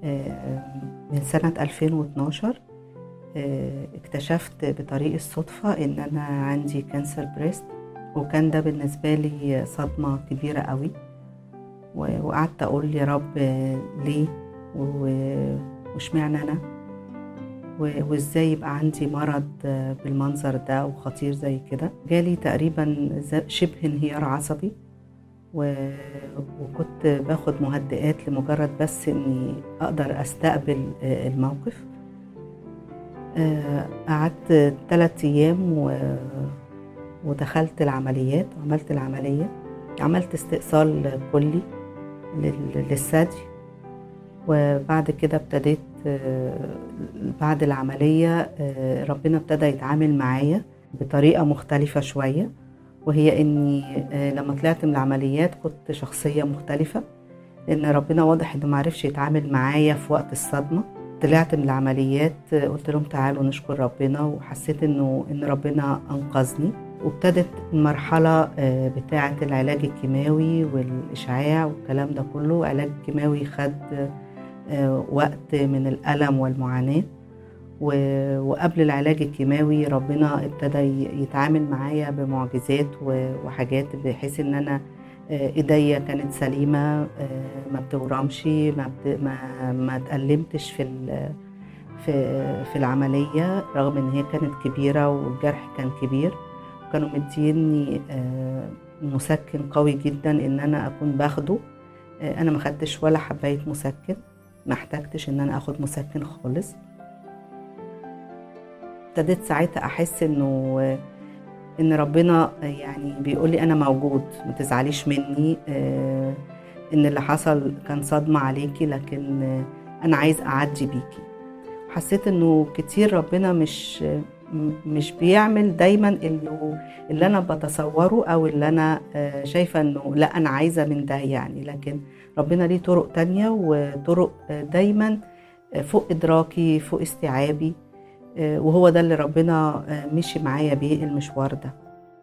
من سنة 2012 اكتشفت بطريق الصدفة إن أنا عندي كانسر بريست وكان ده بالنسبة لي صدمة كبيرة قوي وقعدت أقول يا رب ليه واشمعنى أنا وازاي يبقى عندي مرض بالمنظر ده وخطير زي كده جالي تقريبا شبه انهيار عصبي وكنت باخد مهدئات لمجرد بس اني اقدر استقبل الموقف قعدت ثلاثة ايام ودخلت العمليات وعملت العملية عملت استئصال كلي للثدي وبعد كده ابتديت بعد العملية ربنا ابتدى يتعامل معايا بطريقة مختلفة شوية وهي اني لما طلعت من العمليات كنت شخصية مختلفة لان ربنا واضح انه معرفش يتعامل معايا في وقت الصدمة طلعت من العمليات قلت لهم تعالوا نشكر ربنا وحسيت انه ان ربنا انقذني وابتدت المرحلة بتاعة العلاج الكيماوي والإشعاع والكلام ده كله علاج كيماوي خد وقت من الألم والمعاناة وقبل العلاج الكيماوي ربنا ابتدى يتعامل معايا بمعجزات وحاجات بحيث ان انا ايديا كانت سليمه ما بتورمش ما بت ما, ما اتألمتش في في في العمليه رغم ان هي كانت كبيره والجرح كان كبير كانوا مديني مسكن قوي جدا ان انا اكون باخده انا ما خدتش ولا حبايه مسكن ما احتجتش ان انا اخد مسكن خالص ابتديت ساعتها احس انه ان ربنا يعني بيقول لي انا موجود ما تزعليش مني ان اللي حصل كان صدمه عليكي لكن انا عايز اعدي بيكي حسيت انه كتير ربنا مش مش بيعمل دايما اللي, اللي انا بتصوره او اللي انا شايفه انه لا انا عايزه من ده يعني لكن ربنا ليه طرق تانية وطرق دايما فوق ادراكي فوق استيعابي وهو ده اللي ربنا مشي معايا بيه المشوار ده